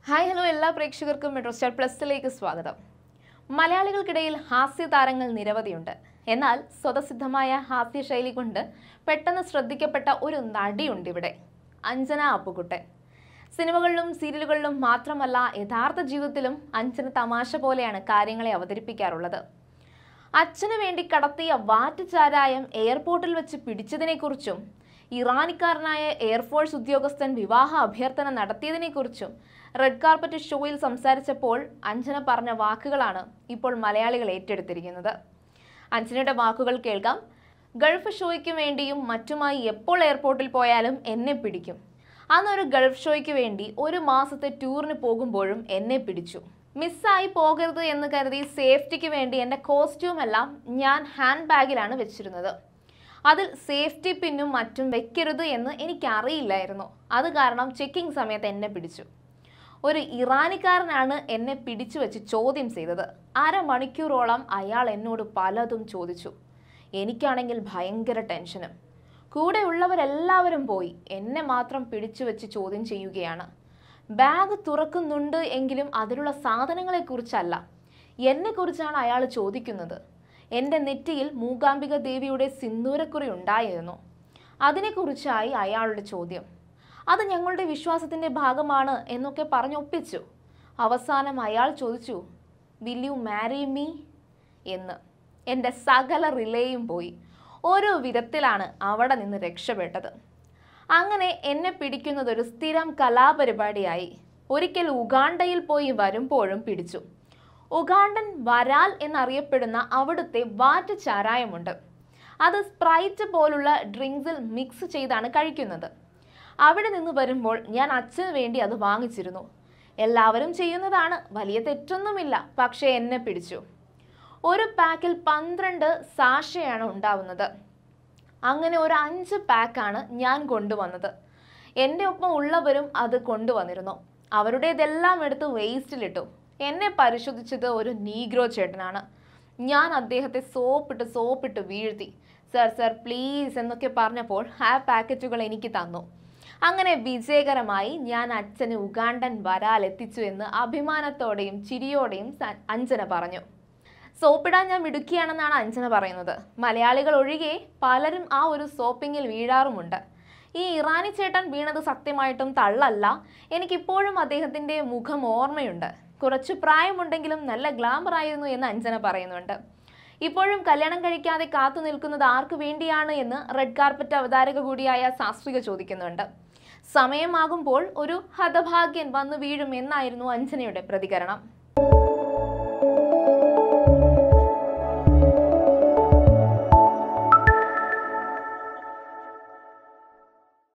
hi hello എല്ലാ പ്രേക്ഷകർക്കും metro star പ്ലസിലേക്ക് സ്വാഗതം മലയാളികൾക്കിടയിൽ ഹാസ്യ താരങ്ങൾ നിരവധിയുണ്ട് എന്നാൽ സ്വതസിദ്ധമായ ഹാസ്യ ശൈലി കൊണ്ട് പെട്ടെന്ന് ശ്രദ്ധിക്കപ്പെട്ട ഒരു നടിയുണ്ട് ഇവിടെ അഞ്ജന അപ്പുകുട്ടൻ സിനിമകളിലും സീരിയലുകളിലും മാത്രമല്ല യഥാർത്ഥ ജീവിതത്തിലും അഞ്ജന തമാശ പോലെയാണ് കാര്യങ്ങളെ അവതരിപ്പിക്കാറുള്ളത് അച്ഛന് വേണ്ടി കടത്തിയ വാറ്റ് ചാരായം എയർപോർട്ടിൽ വെച്ച് പിടിച്ചതിനെക്കുറിച്ചും ഇറാനിക്കാരനായ എയർഫോഴ്സ് ഉദ്യോഗസ്ഥൻ വിവാഹ അഭ്യർത്ഥന നടത്തിയതിനെക്കുറിച്ചും റെഡ് കാർപ്പറ്റ് ഷോയിൽ സംസാരിച്ചപ്പോൾ അഞ്ജന പറഞ്ഞ വാക്കുകളാണ് ഇപ്പോൾ മലയാളികൾ ഏറ്റെടുത്തിരിക്കുന്നത് അഞ്ജനയുടെ വാക്കുകൾ കേൾക്കാം ഗൾഫ് ഷോയ്ക്ക് വേണ്ടിയും മറ്റുമായി എപ്പോൾ എയർപോർട്ടിൽ പോയാലും എന്നെ പിടിക്കും അന്നൊരു ഗൾഫ് ഷോയ്ക്ക് വേണ്ടി ഒരു മാസത്തെ ടൂറിന് പോകുമ്പോഴും എന്നെ പിടിച്ചു മിസ്സായി പോകരുത് എന്ന് കരുതി സേഫ്റ്റിക്ക് വേണ്ടി എൻ്റെ കോസ്റ്റ്യൂം എല്ലാം ഞാൻ ഹാൻഡ് ബാഗിലാണ് വെച്ചിരുന്നത് അതിൽ സേഫ്റ്റി പിന്നും മറ്റും വെക്കരുത് എന്ന് എനിക്കറിയില്ലായിരുന്നു അത് കാരണം ചെക്കിംഗ് സമയത്ത് എന്നെ പിടിച്ചു ഒരു ഇറാനിക്കാരനാണ് എന്നെ പിടിച്ചു വെച്ച് ചോദ്യം ചെയ്തത് അരമണിക്കൂറോളം അയാൾ എന്നോട് പലതും ചോദിച്ചു എനിക്കാണെങ്കിൽ ഭയങ്കര ടെൻഷനും കൂടെയുള്ളവരെല്ലാവരും പോയി എന്നെ മാത്രം പിടിച്ചു വെച്ച് ചോദ്യം ചെയ്യുകയാണ് ബാഗ് തുറക്കുന്നുണ്ട് എങ്കിലും അതിലുള്ള സാധനങ്ങളെക്കുറിച്ചല്ല എന്നെക്കുറിച്ചാണ് അയാൾ ചോദിക്കുന്നത് എൻ്റെ നെറ്റിയിൽ മൂകാംബിക ദേവിയുടെ സിന്ദൂരക്കുറി ഉണ്ടായിരുന്നു അതിനെക്കുറിച്ചായി അയാളുടെ ചോദ്യം അത് ഞങ്ങളുടെ വിശ്വാസത്തിൻ്റെ ഭാഗമാണ് എന്നൊക്കെ പറഞ്ഞൊപ്പിച്ചു അവസാനം അയാൾ ചോദിച്ചു വിൽ യു മാരി മീ എന്ന് എൻ്റെ സകല റിലേയും പോയി ഓരോ വിധത്തിലാണ് അവിടെ നിന്ന് രക്ഷപ്പെട്ടത് അങ്ങനെ എന്നെ പിടിക്കുന്നത് ഒരു സ്ഥിരം കലാപരിപാടിയായി ഒരിക്കൽ ഉഗാണ്ടയിൽ പോയി വരുമ്പോഴും പിടിച്ചു ഉഗാണ്ടൻ വരാൽ എന്നറിയപ്പെടുന്ന അവിടുത്തെ വാറ്റ് ചാരായമുണ്ട് അത് സ്പ്രൈറ്റ് പോലുള്ള ഡ്രിങ്ക്സിൽ മിക്സ് ചെയ്താണ് കഴിക്കുന്നത് അവിടെ നിന്ന് വരുമ്പോൾ ഞാൻ അച്ഛന് വേണ്ടി അത് വാങ്ങിച്ചിരുന്നു എല്ലാവരും ചെയ്യുന്നതാണ് വലിയ തെറ്റൊന്നുമില്ല പക്ഷേ എന്നെ പിടിച്ചു ഒരു പാക്കിൽ പന്ത്രണ്ട് സാഷയാണ് ഉണ്ടാവുന്നത് അങ്ങനെ ഒരു അഞ്ച് പാക്കാണ് ഞാൻ കൊണ്ടുവന്നത് എൻ്റെ ഒപ്പം ഉള്ളവരും അത് കൊണ്ടുവന്നിരുന്നു അവരുടേതെല്ലാം എടുത്ത് വേസ്റ്റിലിട്ടു എന്നെ പരിശോധിച്ചത് ഒരു നീഗ്രോ ചേട്ടനാണ് ഞാൻ അദ്ദേഹത്തെ സോപ്പിട്ട് സോപ്പിട്ട് വീഴ്ത്തി സർ സർ പ്ലീസ് എന്നൊക്കെ പറഞ്ഞപ്പോൾ ആ പാക്കറ്റുകൾ എനിക്ക് തന്നു അങ്ങനെ വിജയകരമായി ഞാൻ അച്ഛന് ഉഗാണ്ടൻ വരാൽ എത്തിച്ചു എന്ന് അഭിമാനത്തോടെയും ചിരിയോടെയും സ- അഞ്ജന പറഞ്ഞു സോപ്പിടാൻ ഞാൻ മിടുക്കിയാണെന്നാണ് അഞ്ജന പറയുന്നത് മലയാളികൾ ഒഴികെ പലരും ആ ഒരു സോപ്പിങ്ങിൽ വീഴാറുമുണ്ട് ഈ ഇറാനി ചേട്ടൻ വീണത് സത്യമായിട്ടും തള്ളല്ല എനിക്കിപ്പോഴും അദ്ദേഹത്തിൻ്റെ മുഖം ഓർമ്മയുണ്ട് കുറച്ച് പ്രായമുണ്ടെങ്കിലും നല്ല ഗ്ലാമർ ആയിരുന്നു എന്ന് അഞ്ജന പറയുന്നുണ്ട് ഇപ്പോഴും കല്യാണം കഴിക്കാതെ കാത്തു നിൽക്കുന്നത് ആർക്കു വേണ്ടിയാണ് എന്ന് റെഡ് കാർപ്പറ്റ് അവതാരക കൂടിയായ സാസ്ത്രിക ചോദിക്കുന്നുണ്ട് സമയമാകുമ്പോൾ ഒരു ഹതഭാഗ്യൻ വന്നു വീഴും എന്നായിരുന്നു അഞ്ജനയുടെ പ്രതികരണം